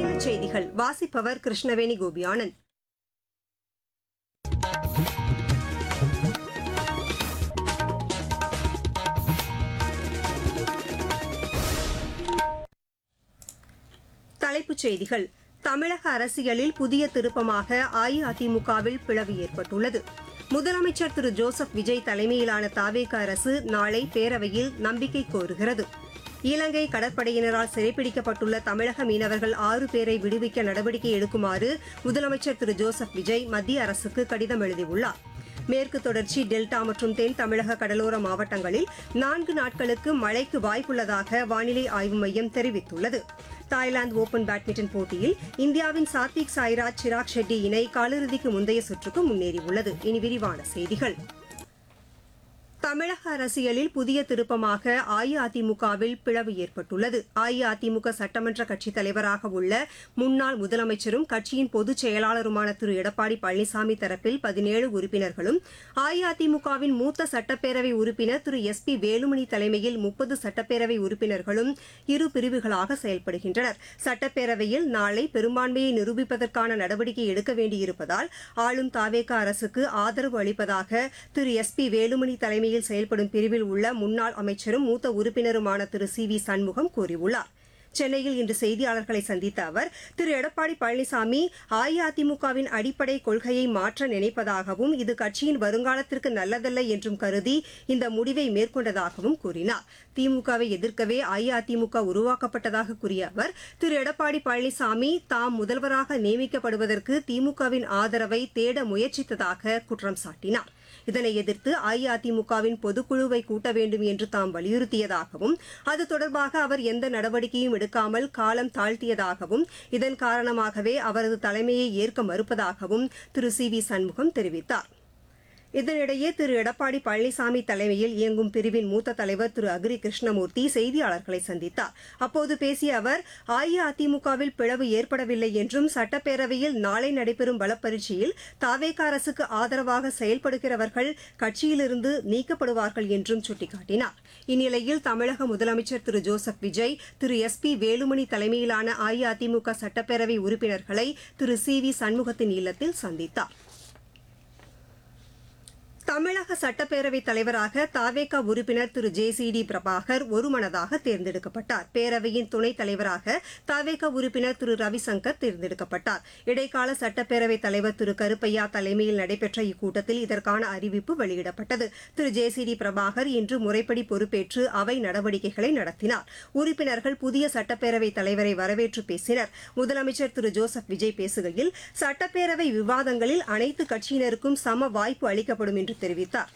மாநில செய்திகள் வாசிப்பவர் கிருஷ்ணவேணி கோபியானந்த் தலைப்புச் செய்திகள் தமிழக அரசியலில் புதிய திருப்பமாக அஇஅதிமுகவில் பிளவு ஏற்பட்டுள்ளது முதலமைச்சர் திரு ஜோசப் விஜய் தலைமையிலான தாவேக அரசு நாளை பேரவையில் நம்பிக்கை கோருகிறது இலங்கை கடற்படையினரால் சிறைப்பிடிக்கப்பட்டுள்ள தமிழக மீனவர்கள் ஆறு பேரை விடுவிக்க நடவடிக்கை எடுக்குமாறு முதலமைச்சர் திரு ஜோசப் விஜய் மத்திய அரசுக்கு கடிதம் எழுதியுள்ளார் மேற்கு தொடர்ச்சி டெல்டா மற்றும் தென் தமிழக கடலோர மாவட்டங்களில் நான்கு நாட்களுக்கு மழைக்கு வாய்ப்புள்ளதாக வானிலை ஆய்வு மையம் தெரிவித்துள்ளது தாய்லாந்து ஓபன் பேட்மிண்டன் போட்டியில் இந்தியாவின் சாத்விக் சாய்ராஜ் சிராக் ஷெட்டி இணை காலிறுதிக்கு முந்தைய சுற்றுக்கு முன்னேறியுள்ளது இனி விரிவான செய்திகள் தமிழக அரசியலில் புதிய திருப்பமாக அஇஅதிமுகவில் பிளவு ஏற்பட்டுள்ளது அஇஅதிமுக சட்டமன்ற கட்சித் தலைவராக உள்ள முன்னாள் முதலமைச்சரும் கட்சியின் பொதுச் செயலாளருமான திரு எடப்பாடி பழனிசாமி தரப்பில் பதினேழு உறுப்பினர்களும் அஇஅதிமுகவின் மூத்த சட்டப்பேரவை உறுப்பினர் திரு எஸ் பி வேலுமணி தலைமையில் முப்பது சட்டப்பேரவை உறுப்பினர்களும் இரு பிரிவுகளாக செயல்படுகின்றனர் சட்டப்பேரவையில் நாளை பெரும்பான்மையை நிரூபிப்பதற்கான நடவடிக்கை எடுக்க வேண்டியிருப்பதால் ஆளும் தாவேக அரசுக்கு ஆதரவு அளிப்பதாக திரு எஸ் பி வேலுமணி தலைமையில் தலைமையில் செயல்படும் பிரிவில் உள்ள முன்னாள் அமைச்சரும் மூத்த உறுப்பினருமான திரு சி வி சண்முகம் கூறியுள்ளார் சென்னையில் இன்று செய்தியாளர்களை சந்தித்த அவர் திரு எடப்பாடி பழனிசாமி அஇஅதிமுகவின் அடிப்படை கொள்கையை மாற்ற நினைப்பதாகவும் இது கட்சியின் வருங்காலத்திற்கு நல்லதல்ல என்றும் கருதி இந்த முடிவை மேற்கொண்டதாகவும் கூறினார் திமுகவை எதிர்க்கவே அஇஅதிமுக உருவாக்கப்பட்டதாக கூறிய அவர் திரு எடப்பாடி பழனிசாமி தாம் முதல்வராக நியமிக்கப்படுவதற்கு திமுகவின் ஆதரவை தேட முயற்சித்ததாக குற்றம் சாட்டினார் இதனை எதிர்த்து அஇஅதிமுகவின் பொதுக்குழுவை கூட்ட வேண்டும் என்று தாம் வலியுறுத்தியதாகவும் அது தொடர்பாக அவர் எந்த நடவடிக்கையும் எடுக்காமல் காலம் தாழ்த்தியதாகவும் இதன் காரணமாகவே அவரது தலைமையை ஏற்க மறுப்பதாகவும் திரு சி வி சண்முகம் தெரிவித்தார் இதனிடையே திரு எடப்பாடி பழனிசாமி தலைமையில் இயங்கும் பிரிவின் மூத்த தலைவர் திரு அக்ரி கிருஷ்ணமூர்த்தி செய்தியாளர்களை சந்தித்தார் அப்போது பேசிய அவர் அஇஅதிமுகவில் பிளவு ஏற்படவில்லை என்றும் சட்டப்பேரவையில் நாளை நடைபெறும் பலப்பரீட்சையில் தாவேக அரசுக்கு ஆதரவாக செயல்படுகிறவர்கள் கட்சியிலிருந்து நீக்கப்படுவார்கள் என்றும் சுட்டிக்காட்டினார் இந்நிலையில் தமிழக முதலமைச்சர் Thiru Joseph Vijay Thiru S P Velumani தலைமையிலான அஇஅதிமுக சட்டப்பேரவை உறுப்பினர்களை திரு சி வி சண்முகத்தின் இல்லத்தில் சந்தித்தார் தமிழக சட்டப்பேரவைத் தலைவராக தாவேகா உறுப்பினர் Thiru J C D Prabhakar ஒருமனதாக தேர்ந்தெடுக்கப்பட்டார் பேரவையின் துணைத் தலைவராக தாவேகா உறுப்பினர் திரு ரவிசங்கர் தேர்ந்தெடுக்கப்பட்டார் இடைக்கால சட்டப்பேரவைத் தலைவர் திரு கருப்பையா தலைமையில் நடைபெற்ற இக்கூட்டத்தில் இதற்கான அறிவிப்பு வெளியிடப்பட்டது Thiru J C D Prabhakar இன்று முறைப்படி பொறுப்பேற்று அவை நடவடிக்கைகளை நடத்தினார் உறுப்பினர்கள் புதிய சட்டப்பேரவைத் தலைவரை வரவேற்று பேசினர் முதலமைச்சர் திரு ஜோசப் விஜய் பேசுகையில் சட்டப்பேரவை விவாதங்களில் அனைத்து கட்சியினருக்கும் சம வாய்ப்பு அளிக்கப்படும் என்று தெரிவித்தார்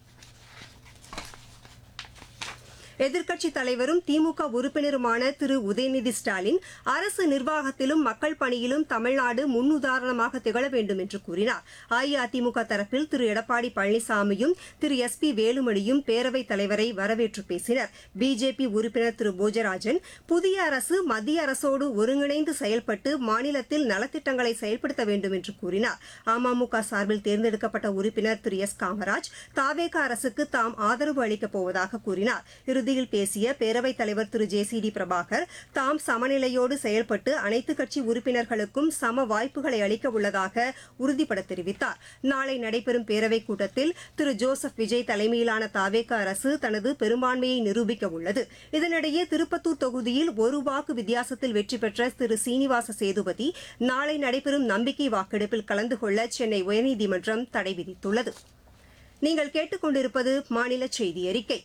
எதிர்க்கட்சித் தலைவரும் திமுக உறுப்பினருமான திரு உதயநிதி ஸ்டாலின் அரசு நிர்வாகத்திலும் மக்கள் பணியிலும் தமிழ்நாடு முன்னுதாரணமாக திகழ வேண்டும் என்று கூறினார் அஇஅதிமுக தரப்பில் திரு எடப்பாடி பழனிசாமியும் திரு எஸ் பி வேலுமணியும் பேரவைத் தலைவரை வரவேற்று பேசினர் பிஜேபி உறுப்பினர் திரு போஜராஜன் புதிய அரசு மத்திய அரசோடு ஒருங்கிணைந்து செயல்பட்டு மாநிலத்தில் நலத்திட்டங்களை செயல்படுத்த வேண்டும் என்று கூறினார் அமமுக சார்பில் தேர்ந்தெடுக்கப்பட்ட உறுப்பினர் திரு எஸ் காமராஜ் தாவேக அரசுக்கு தாம் ஆதரவு அளிக்கப் போவதாக கூறினார் இறுதியில் பேசிய பேரவைத் தலைவர் Thiru J C D Prabhakar தாம் சமநிலையோடு செயல்பட்டு அனைத்து கட்சி உறுப்பினர்களுக்கும் சம வாய்ப்புகளை அளிக்க உள்ளதாக உறுதிபட தெரிவித்தார் நாளை நடைபெறும் பேரவைக் கூட்டத்தில் திரு ஜோசப் விஜய் தலைமையிலான தாவேக அரசு தனது பெரும்பான்மையை நிரூபிக்க உள்ளது இதனிடையே திருப்பத்தூர் தொகுதியில் ஒரு வாக்கு வித்தியாசத்தில் வெற்றி பெற்ற திரு சீனிவாச சேதுபதி நாளை நடைபெறும் நம்பிக்கை வாக்கெடுப்பில் கலந்து கொள்ள சென்னை உயர்நீதிமன்றம் தடை விதித்துள்ளது நீங்கள் கேட்டுக்கொண்டிருப்பது மாநில செய்தி அறிக்கை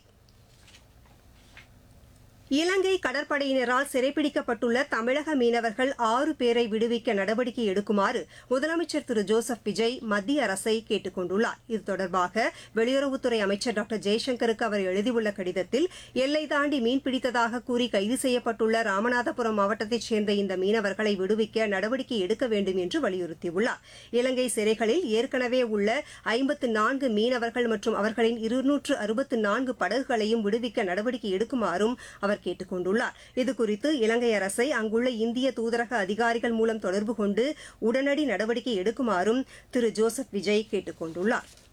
இலங்கை கடற்படையினரால் சிறைப்பிடிக்கப்பட்டுள்ள தமிழக மீனவர்கள் ஆறு பேரை விடுவிக்க நடவடிக்கை எடுக்குமாறு முதலமைச்சர் திரு ஜோசப் விஜய் மத்திய அரசை கேட்டுக் கொண்டுள்ளார் இது தொடர்பாக வெளியுறவுத்துறை அமைச்சர் டாக்டர் ஜெய்சங்கருக்கு அவர் எழுதியுள்ள கடிதத்தில் எல்லை தாண்டி மீன் பிடித்ததாக கூறி கைது செய்யப்பட்டுள்ள ராமநாதபுரம் மாவட்டத்தைச் சேர்ந்த இந்த மீனவர்களை விடுவிக்க நடவடிக்கை எடுக்க வேண்டும் என்று வலியுறுத்தியுள்ளார் இலங்கை சிறைகளில் ஏற்கனவே உள்ள ஐம்பத்து நான்கு மீனவர்கள் மற்றும் அவர்களின் இருநூற்று அறுபத்து நான்கு படகுகளையும் விடுவிக்க நடவடிக்கை எடுக்குமாறும் அவர் அவர் கேட்டுக் கொண்டுள்ளார் இதுகுறித்து இலங்கை அரசை அங்குள்ள இந்திய தூதரக அதிகாரிகள் மூலம் தொடர்பு கொண்டு உடனடி நடவடிக்கை எடுக்குமாறும் திரு ஜோசப் விஜய் கேட்டுக் கொண்டுள்ளார்